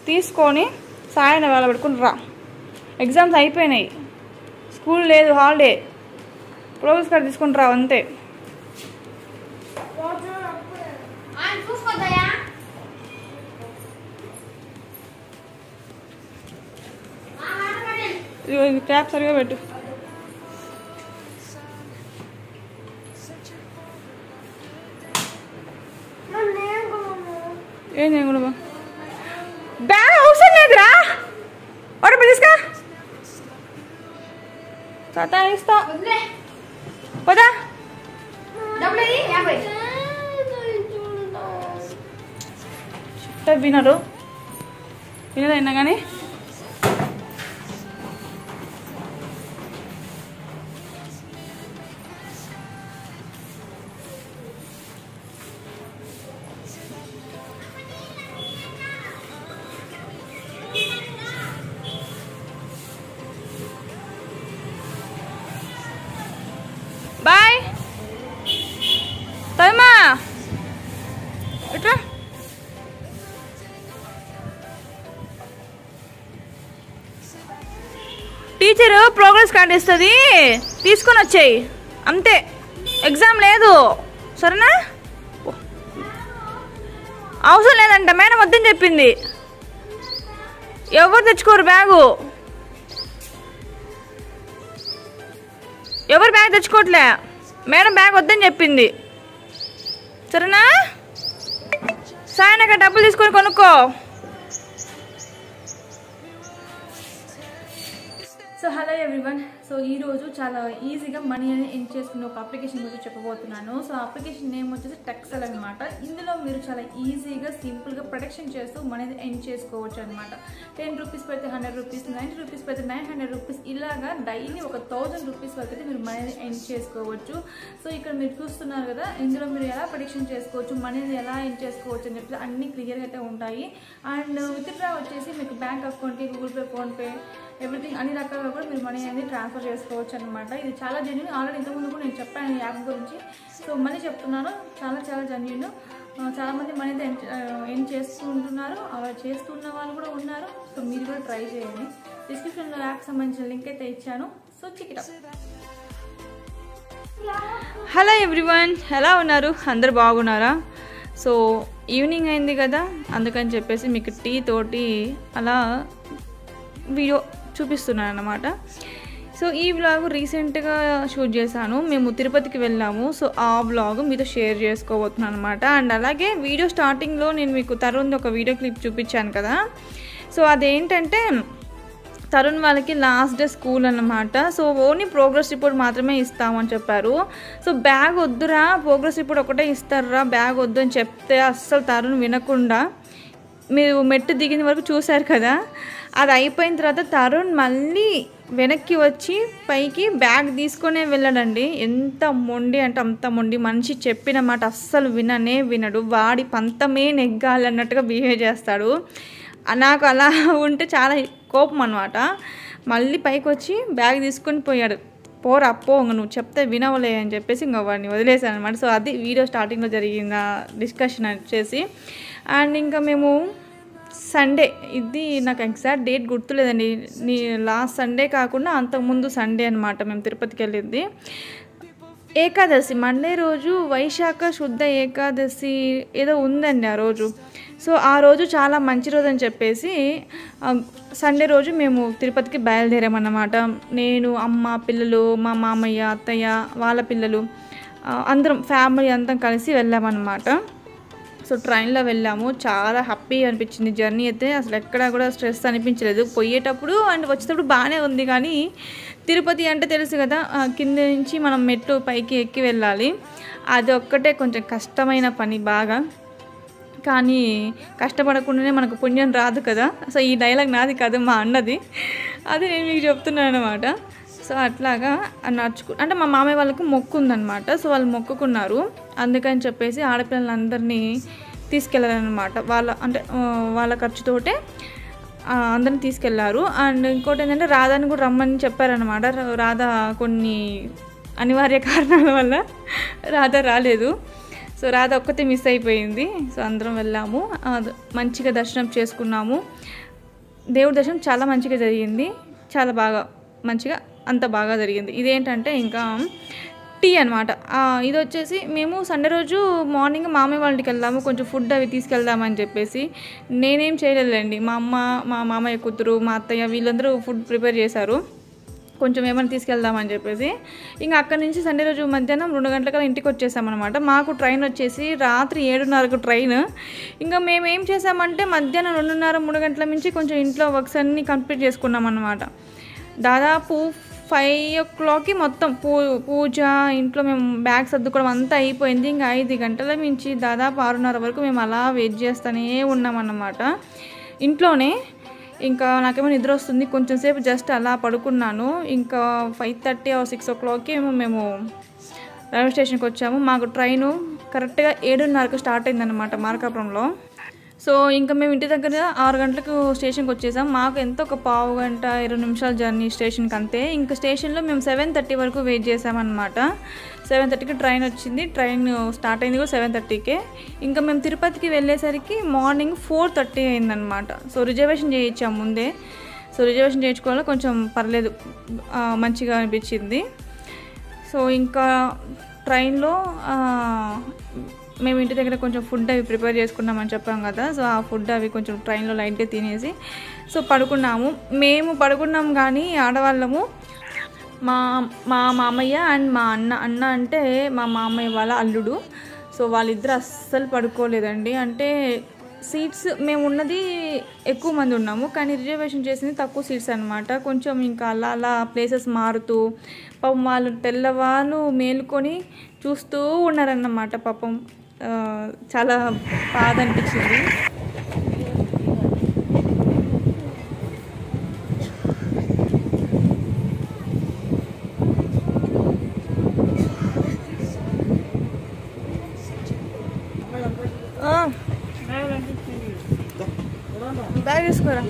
తీసుకొని సాయం వేళ పెట్టుకుని రా ఎగ్జామ్స్ అయిపోయినాయి స్కూల్ లేదు హాలిడే ప్రోగ్రెస్ కార్డ్ తీసుకుని రా అంతే ఆయన చూసుకోద్దయ్యా ఇదిగో ఇది క్యాప్ సరిగా పెట్టు ఏం చేయకూడదు బ్యాగ్ అవసరం లేదురా వాడు తీసుకా సతా ఇస్తా వదిలే పదా డబ్బులు ఇయ్యి, యాభై చెప్తే వినరు వినదైనా కానీ బాయ్ తల్మా ఇట్రా టీచర్ ప్రోగ్రెస్ కార్డ్ ఇస్తుంది తీసుకొని వచ్చేయి అంతే ఎగ్జామ్ లేదు సరేనా అవసరం లేదంట మేడం వద్దని చెప్పింది ఎవరు తెచ్చుకోరు బ్యాగు ఎవరు బ్యాగ్ తెచ్చుకోవట్లే మేడం బ్యాగ్ వద్దని చెప్పింది సరేనా సాయనక డబ్బులు తీసుకొని కొనుక్కో సో హలో ఎవ్రీవన్ సో ఈ రోజు చాలా ఈజీగా మనీ అనేది ఎన్ చేసుకునే ఒక అప్లికేషన్ గురించి చెప్పబోతున్నాను సో అప్లికేషన్ నేమ్ వచ్చేసి టెక్సల్ అనమాట ఇందులో మీరు చాలా ఈజీగా సింపుల్గా ప్రొడక్షన్ చేస్తూ మనీ ఎన్ చేసుకోవచ్చు అనమాట టెన్ రూపీస్ పెడితే హండ్రెడ్ రూపీస్ నైంటీ రూపీస్ పెడితే నైన్ హండ్రెడ్ రూపీస్ ఇలాగా డైలీ ఒక థౌజండ్ రూపీస్ వరకు అయితే మీరు మనీ ఎన్ చేసుకోవచ్చు సో ఇక్కడ మీరు చూస్తున్నారు కదా ఇందులో మీరు ఎలా ప్రొడిక్షన్ చేసుకోవచ్చు మనీని ఎలా ఎన్ చేసుకోవచ్చు అని చెప్పి అన్ని క్లియర్గా అయితే ఉంటాయి అండ్ విత్డ్రా వచ్చేసి మీకు bank account Google Pay PhonePe everything అన్ని రకాలుగా కూడా మీరు మనీ అనేది ట్రాన్స్ఫర్ చేసుకోవచ్చు అనమాట ఇది చాలా జెన్యున్ ఆల్రెడీ ఇంతకుముందు కూడా నేను చెప్పాను ఈ యాప్ గురించి సో మళ్ళీ చెప్తున్నాను చాలా చాలా జెన్యున్ చాలామంది మనీ అయితే ఏం చేసుకుంటున్నారు అలా చేస్తున్న వాళ్ళు కూడా ఉన్నారు సో మీరు కూడా ట్రై చేయండి డిస్క్రిప్షన్లో యాప్ సంబంధించిన లింక్ అయితే ఇచ్చాను so check it hello everyone ఎలా ఉన్నారు అందరు బాగున్నారా సో ఈవినింగ్ అయింది కదా అందుకని చెప్పేసి మీకు టీ తోటి అలా వీడియో చూపిస్తున్నాను అన్నమాట సో ఈ బ్లాగ్ రీసెంట్గా షూట్ చేశాను మేము తిరుపతికి వెళ్ళాము సో ఆ బ్లాగ్ మీతో షేర్ చేసుకోబోతున్నాను అనమాట అండ్ అలాగే వీడియో స్టార్టింగ్లో నేను మీకు తరుణ్ ఒక వీడియో క్లిప్ చూపించాను కదా సో అదేంటంటే తరుణ్ వాళ్ళకి లాస్ట్ డే స్కూల్ అన్నమాట సో ఓన్లీ ప్రోగ్రెస్ రిపోర్ట్ మాత్రమే ఇస్తామని చెప్పారు సో బ్యాగ్ వద్దురా ప్రోగ్రెస్ రిపోర్ట్ ఒకటే ఇస్తారా బ్యాగ్ వద్దు అని చెప్తే అస్సలు తరుణ్ వినకుండా మీరు మెట్టు దిగిన వరకు చూశారు కదా అది అయిపోయిన తర్వాత తరుణ్ మళ్ళీ వెనక్కి వచ్చి పైకి బ్యాగ్ తీసుకొనే వెళ్ళాడండి ఎంత మొండి అంటే అంత మొండి మనిషి చెప్పిన మాట అస్సలు విననే వినడు వాడి పంతమే నెగ్గాలి అన్నట్టుగా బిహేవ్ చేస్తాడు ఆ నాకు అలా ఉంటే చాలా కోపం అనమాట మళ్ళీ పైకి వచ్చి బ్యాగ్ తీసుకొని పోయాడు పోరా పో ఇంక నువ్వు చెప్తే వినవలే అని చెప్పేసి ఇంకా వాడిని వదిలేసాను అనమాట సో అది వీడియో స్టార్టింగ్లో జరిగిన డిస్కషన్ వచ్చేసి అండ్ ఇంకా మేము సండే ఇది నాకు ఎగ్జాక్ట్ డేట్ గుర్తులేదండి నీ లాస్ట్ సండే కాకుండా అంతకుముందు సండే అనమాట మేము తిరుపతికి వెళ్ళింది ఏకాదశి మండే రోజు వైశాఖ శుద్ధ ఏకాదశి ఏదో ఉందండి ఆ రోజు సో ఆ రోజు చాలా మంచి రోజు అని చెప్పేసి ఆ, సండే రోజు మేము తిరుపతికి బయలుదేరామన్నమాట నేను అమ్మ పిల్లలు మా మామయ్య అత్తయ్య వాళ్ళ పిల్లలు ఆ, అందరం ఫ్యామిలీ అంతా కలిసి వెళ్ళామన్నమాట సో ట్రైన్లో వెళ్ళాము చాలా హ్యాపీ అనిపించింది జర్నీ అయితే అసలు ఎక్కడా కూడా స్ట్రెస్ అనిపించలేదు పోయేటప్పుడు అండ్ వచ్చేటప్పుడు బాగానే ఉంది కానీ తిరుపతి అంటే తెలుసు కదా ఆ, కింద నుంచి మనం మెట్లు పైకి ఎక్కి వెళ్ళాలి అది ఒక్కటే కొంచెం కష్టమైన పని బాగా కానీ కష్టపడకుండానే మనకు పుణ్యం రాదు కదా సో ఈ డైలాగ్ నాది కాదు మా అన్నది అది నేను మీకు చెప్తున్నాను అనమాట సో అట్లాగా నడుచుకు అంటే మా మామయ్య వాళ్ళకు మొక్కు ఉందన్నమాట సో వాళ్ళు మొక్కుకున్నారు అందుకని చెప్పేసి ఆడపిల్లలందరినీ తీసుకెళ్ళారనమాట వాళ్ళ అంటే ఆ, వాళ్ళ ఖర్చుతోటే ఆ, అందరిని తీసుకెళ్లారు అండ్ ఇంకోటి ఏంటంటే రాధాని కూడా రమ్మని చెప్పారనమాట రాధ కొన్ని అనివార్య కారణాల వల్ల రాధ రాలేదు సో రాధ ఒక్కతే మిస్ అయిపోయింది సో అందరం వెళ్ళాము ఆ, మంచిగా దర్శనం చేసుకున్నాము దేవుడి దర్శనం చాలా మంచిగా జరిగింది చాలా బాగా మంచిగా అంత బాగా జరిగింది ఇదేంటంటే ఇంకా టీ అనమాట ఇది వచ్చేసి మేము సండే రోజు మార్నింగ్ మామయ్య వాళ్ళ ఇంటికి వెళ్దాము కొంచెం ఫుడ్ అవి తీసుకెళ్దామని చెప్పేసి నేనేం చేయలేదండి మా అమ్మ మా మామయ్య కూతురు మా అత్తయ్య వీళ్ళందరూ ఫుడ్ ప్రిపేర్ చేశారు కొంచెం ఏమైనా తీసుకెళ్దామని చెప్పేసి ఇంకా అక్కడి నుంచి సండే రోజు మధ్యాహ్నం రెండు గంటలకల్లా ఇంటికి వచ్చేసామన్నమాట మాకు ట్రైన్ వచ్చేసి రాత్రి ఏడున్నరకు ట్రైన్ ఇంకా మేము ఏం చేసామంటే మధ్యాహ్నం రెండున్నర మూడు గంటల నుంచి కొంచెం ఇంట్లో వర్క్స్ అన్నీ కంప్లీట్ చేసుకున్నాం అన్నమాట దాదాపు ఫైవ్ ఓ క్లాక్కి మొత్తం పూ పూజ ఇంట్లో మేము బ్యాగ్ సర్దుకోవడం అంతా అయిపోయింది ఇంకా ఐదు గంటల నుంచి దాదాపు ఆరున్నర వరకు మేము అలా వెయిట్ చేస్తూనే ఉన్నామన్నమాట ఇంట్లోనే ఇంకా నాకేమో నిద్ర వస్తుంది కొంచెం సేపు జస్ట్ అలా పడుకున్నాను ఇంకా ఫైవ్ థర్టీ ఆర్ సిక్స్ ఓ క్లాక్కి ఏమో మేము రైల్వే స్టేషన్కి వచ్చాము మాకు ట్రైను కరెక్ట్గా ఏడున్నరకు స్టార్ట్ అయిందన్నమాట మార్కాపురంలో సో ఇంకా మేము ఇంటి దగ్గర ఆరు గంటలకు స్టేషన్కి వచ్చేసాం మాకు ఎంత ఒక పావు గంట ఇరవై నిమిషాల జర్నీ స్టేషన్కి అంతే ఇంకా స్టేషన్లో మేము సెవెన్ థర్టీ వరకు వెయిట్ చేసామన్నమాట సెవెన్ థర్టీకి ట్రైన్ వచ్చింది ట్రైన్ స్టార్ట్ అయింది కూడా సెవెన్ థర్టీకే ఇంకా మేము తిరుపతికి వెళ్ళేసరికి మార్నింగ్ ఫోర్ థర్టీ అయిందనమాట సో రిజర్వేషన్ చేయించాం ముందే సో రిజర్వేషన్ చేయించుకోవాలి కొంచెం పర్లేదు ఆ, మంచిగా అనిపించింది సో ఇంకా ట్రైన్లో ఆ, మేము ఇంటి దగ్గర కొంచెం ఫుడ్ అవి ప్రిపేర్ చేసుకున్నామని చెప్పాం కదా సో ఆ ఫుడ్ అవి కొంచెం ట్రైన్లో లైట్గా తినేసి సో పడుకున్నాము మేము పడుకున్నాం కానీ ఆడవాళ్ళము మా మా మామయ్య అండ్ మా అన్న అన్న అంటే మా మామయ్య వాళ్ళ అల్లుడు సో వాళ్ళిద్దరు అస్సలు పడుకోలేదండి అంటే సీట్స్ మేము ఉన్నది ఎక్కువ మంది ఉన్నాము కానీ రిజర్వేషన్ చేసింది తక్కువ సీట్స్ అనమాట కొంచెం ఇంకా అలా అలా ప్లేసెస్ మారుతూ పాపం వాళ్ళు తెల్లవాళ్ళు మేలుకొని చూస్తూ ఉన్నారన్నమాట పాపం ఆ, చాలా బాధ అనిపించింది ఆ. బ్యాగ్ తీసుకోరా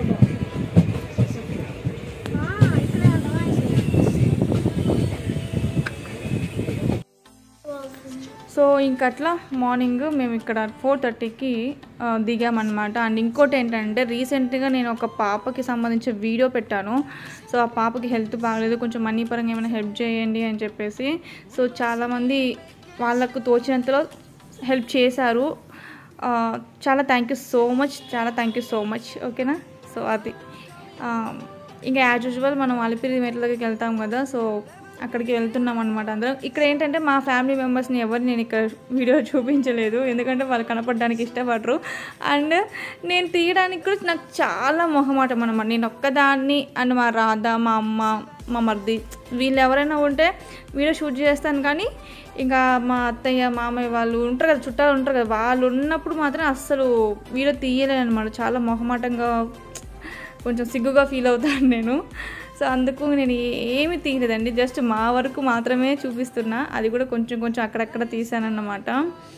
సో ఇంక అట్లా మార్నింగ్ మేము ఇక్కడ ఫోర్ థర్టీకి దిగామన్నమాట అండ్ ఇంకోటి ఏంటంటే రీసెంట్గా నేను ఒక పాపకి సంబంధించిన వీడియో పెట్టాను సో ఆ పాపకి హెల్త్ బాగలేదు కొంచెం మనీ పరంగా ఏమైనా హెల్ప్ చేయండి అని చెప్పేసి సో చాలామంది వాళ్ళకు తోచినంతలో హెల్ప్ చేశారు ఆ, చాలా థ్యాంక్ యూ సో మచ్ చాలా థ్యాంక్ యూ సో మచ్ ఓకేనా సో అది ఆ, ఇంకా యాజ్ యూజువల్ మనం అలిపిరి మెట్ల దగ్గరికి వెళ్తాం కదా సో అక్కడికి వెళ్తున్నాం అనమాట అందరం ఇక్కడ ఏంటంటే మా ఫ్యామిలీ మెంబర్స్ని ఎవరు నేను ఇక్కడ వీడియో చూపించలేదు ఎందుకంటే వాళ్ళు కనపడడానికి ఇష్టపడరు అండ్ నేను తీయడానికి కూడా నాకు చాలా మొహమాటం అనమాట నేను ఒక్కదాన్ని అండ్ మా రాధ మా అమ్మ మా మర్ది వీళ్ళు ఎవరైనా ఉంటే వీడియో షూట్ చేస్తాను కానీ ఇంకా మా అత్తయ్య మామయ్య వాళ్ళు ఉంటారు కదా చుట్టాలు ఉంటారు కదా వాళ్ళు ఉన్నప్పుడు మాత్రం అస్సలు వీడియో తీయలేను అనమాట చాలా మొహమాటంగా కొంచెం సిగ్గుగా ఫీల్ అవుతాను నేను సో అందుకు నేను ఏమి తీయలేదండి జస్ట్ మా వరకు మాత్రమే చూపిస్తున్నా అది కూడా కొంచెం కొంచెం అక్కడక్కడ తీసానన్నమాట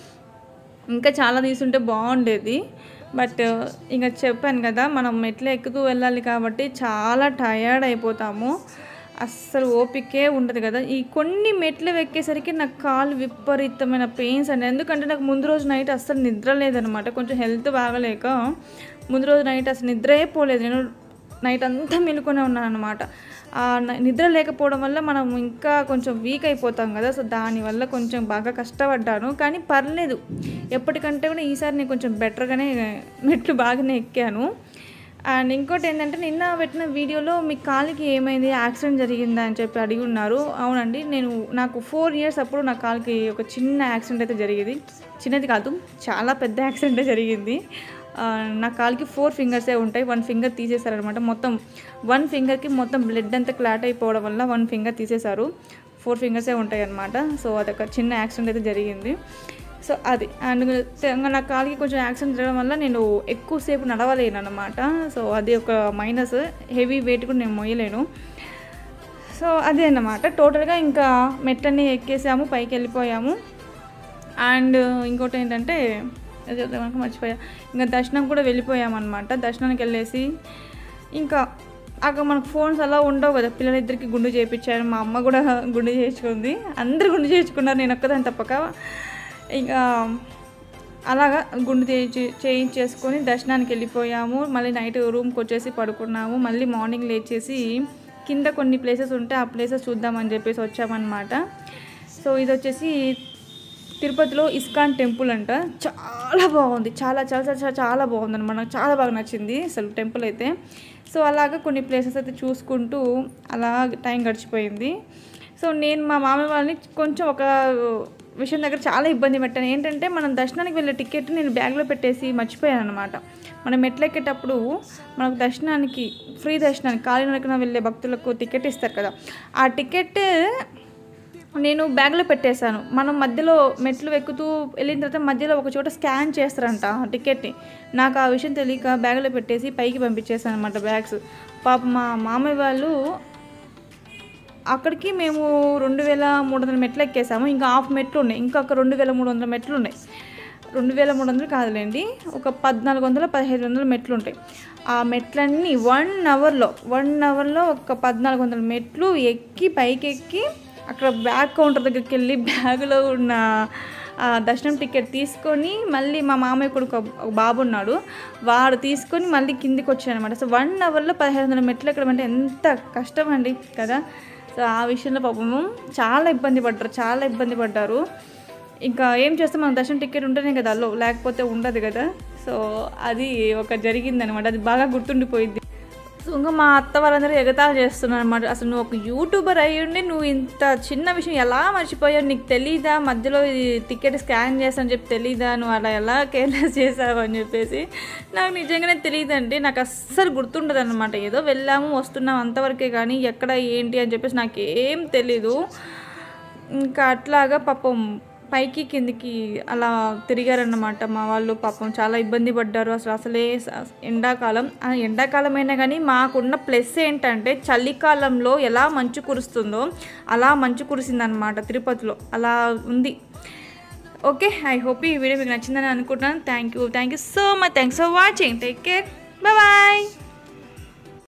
ఇంకా చాలా తీసుంటే బాగుండేది బట్ ఇంకా చెప్పాను కదా మనం మెట్లు ఎక్కుతూ వెళ్ళాలి కాబట్టి చాలా టయర్డ్ అయిపోతాము అస్సలు ఓపికే ఉండదు కదా ఈ కొన్ని మెట్లు ఎక్కేసరికి నాకు కాలు విపరీతమైన పెయిన్స్ అండి ఎందుకంటే నాకు ముందు రోజు నైట్ అస్సలు నిద్ర లేదనమాట కొంచెం హెల్త్ బాగలేక ముందు రోజు నైట్ అసలు నిద్రే పోలేదు నేను నైట్ అంతా మెలుకొనే ఉన్నాను అనమాట ఆ న- నిద్ర లేకపోవడం వల్ల మనం ఇంకా కొంచెం వీక్ అయిపోతాం కదా సో దానివల్ల కొంచెం బాగా కష్టపడ్డాను కానీ పర్లేదు ఎప్పటికంటే కూడా ఈసారి నేను కొంచెం బెటర్గానే మెట్లు బాగానే ఎక్కాను అండ్ ఇంకోటి ఏంటంటే నిన్న పెట్టిన వీడియోలో మీ కాలికి ఏమైంది యాక్సిడెంట్ జరిగిందా అని చెప్పి అడిగి ఉన్నారు అవునండి నేను నాకు ఫోర్ ఇయర్స్ అప్పుడు నా కాలికి ఒక చిన్న యాక్సిడెంట్ అయితే జరిగింది చిన్నది కాదు చాలా పెద్ద యాక్సిడెంటే జరిగింది ఆ, నా కాలికి ఫోర్ ఫింగర్సే ఉంటాయి వన్ ఫింగర్ తీసేశారనమాట మొత్తం వన్ ఫింగర్కి మొత్తం బ్లడ్ అంతా క్లాట్ అయిపోవడం వల్ల వన్ ఫింగర్ తీసేశారు ఫోర్ ఫింగర్సే ఉంటాయి అనమాట సో అదొక చిన్న యాక్సిడెంట్ అయితే జరిగింది సో అది అండ్ ఇంకా నా కాలికి కొంచెం యాక్సిడెంట్ జరగడం వల్ల నేను ఎక్కువసేపు నడవలేను అనమాట సో అది ఒక మైనస్ హెవీ వెయిట్ కూడా నేను మొయ్యలేను సో అదే అన్నమాట టోటల్గా ఇంకా మెట్లన్నీ ఎక్కేసాము పైకి వెళ్ళిపోయాము అండ్ ఇంకోటి ఏంటంటే అది చెప్దామనుకో మర్చిపోయా ఇంకా దర్శనం కూడా వెళ్ళిపోయామన్నమాట దర్శనానికి వెళ్ళేసి ఇంకా అక్కడ మనకు ఫోన్స్ అలా ఉండవు కదా పిల్లలిద్దరికి గుండు చేయించారు మా అమ్మ కూడా గుండు చేయించుకుంది అందరు గుండు చేయించుకున్నారు నేను ఒక్కదాని తప్పక ఇంకా అలాగా గుండు చేయించి చేయించేసుకొని దర్శనానికి వెళ్ళిపోయాము మళ్ళీ నైట్ రూమ్కి వచ్చేసి పడుకున్నాము మళ్ళీ మార్నింగ్ లేచేసి కింద కొన్ని ప్లేసెస్ ఉంటే ఆ ప్లేసెస్ చూద్దామని చెప్పేసి వచ్చామన్నమాట సో ఇది వచ్చేసి తిరుపతిలో ఇస్కాన్ టెంపుల్ అంట చాలా బాగుంది చాలా చాలా చాలా చాలా చాలా బాగుంది అనమాట నాకు చాలా బాగా నచ్చింది అసలు టెంపుల్ అయితే సో అలాగా కొన్ని ప్లేసెస్ అయితే చూసుకుంటూ అలా టైం గడిచిపోయింది సో నేను మా మామయ్య వాళ్ళని కొంచెం ఒక విషయం దగ్గర చాలా ఇబ్బంది పెట్టాను ఏంటంటే మనం దర్శనానికి వెళ్ళే టికెట్ నేను బ్యాగ్లో పెట్టేసి మర్చిపోయాను అనమాట మనం మెట్లెక్కేటప్పుడు మనకు దర్శనానికి ఫ్రీ దర్శనానికి కాలినడకన వెళ్ళే భక్తులకు టికెట్ ఇస్తారు కదా ఆ టికెట్ నేను బ్యాగ్లో పెట్టేశాను మనం మధ్యలో మెట్లు ఎక్కుతూ వెళ్ళిన తర్వాత మధ్యలో ఒక చోట స్కాన్ చేస్తారంట ఆ టికెట్ని నాకు ఆ విషయం తెలియక బ్యాగ్లో పెట్టేసి పైకి పంపించేసాను అనమాట బ్యాగ్స్ పాప మా మామయ్య వాళ్ళు అక్కడికి మేము రెండు వేల మూడు వందల మెట్లు ఎక్కేసాము ఇంకా హాఫ్ మెట్లు ఉన్నాయి ఇంకా ఒక రెండు వేల మూడు వందల మెట్లు ఉన్నాయి రెండు వేల మూడు వందలు కాదులేండి ఒక పద్నాలుగు వందల పదిహేను వందల మెట్లు ఉంటాయి ఆ మెట్లన్నీ వన్ అవర్లో వన్ అవర్లో ఒక పద్నాలుగు వందల మెట్లు ఎక్కి పైకి ఎక్కి అక్కడ బ్యాగ్ కౌంటర్ దగ్గరికి వెళ్ళి బ్యాగులో ఉన్న ఆ దర్శనం టికెట్ తీసుకొని మళ్ళీ మా మామయ్య కొడుకు ఒక ఒక బాబు ఉన్నాడు వాడు తీసుకొని మళ్ళీ కిందికి వచ్చానమాట సో వన్ అవర్లో పదిహేను వందల మెట్లు ఎక్కడం అంటే ఎంత కష్టం అండి కదా సో ఆ విషయంలో పాపము చాలా ఇబ్బంది పడ్డారు చాలా ఇబ్బంది పడ్డారు ఇంకా ఏం చేస్తాం మన దర్శనం టికెట్ ఉంటేనే కదా అల్లో లేకపోతే ఉండదు కదా సో అది ఒక జరిగిందనమాట అది బాగా గుర్తుండిపోయింది సో ఇంకా మా అత్త వాళ్ళందరూ ఎగతాళి చేస్తున్నారు అనమాట అసలు నువ్వు ఒక యూట్యూబర్ అయ్యి ఉండి నువ్వు ఇంత చిన్న విషయం ఎలా మర్చిపోయావు నీకు తెలీదా మధ్యలో ఇది టికెట్ స్కాన్ చేస్తాను చెప్పి తెలీదా నువ్వు అలా ఎలా కేర్లెస్ చేసావు అని చెప్పేసి నాకు నిజంగానే తెలియదండి నాకు అస్సలు గుర్తుండదు అనమాట ఏదో వెళ్ళాము వస్తున్నాం అంతవరకే కానీ ఎక్కడ ఏంటి అని చెప్పేసి నాకు ఏం తెలీదు ఇంకా అట్లాగా పాపం పైకి కిందికి అలా తిరిగారన్నమాట మా వాళ్ళు పాపం చాలా ఇబ్బంది పడ్డారు అసలు అసలే స- ఎండాకాలం ఆ ఎండాకాలం అయినా కానీ మాకున్న ప్లస్ ఏంటంటే చలికాలంలో ఎలా మంచు కురుస్తుందో అలా మంచు కురిసిందనమాట తిరుపతిలో అలా ఉంది ఓకే ఐ హోప్ ఈ వీడియో మీకు నచ్చిందని అనుకుంటున్నాను thank you thank you so much thanks for watching take care bye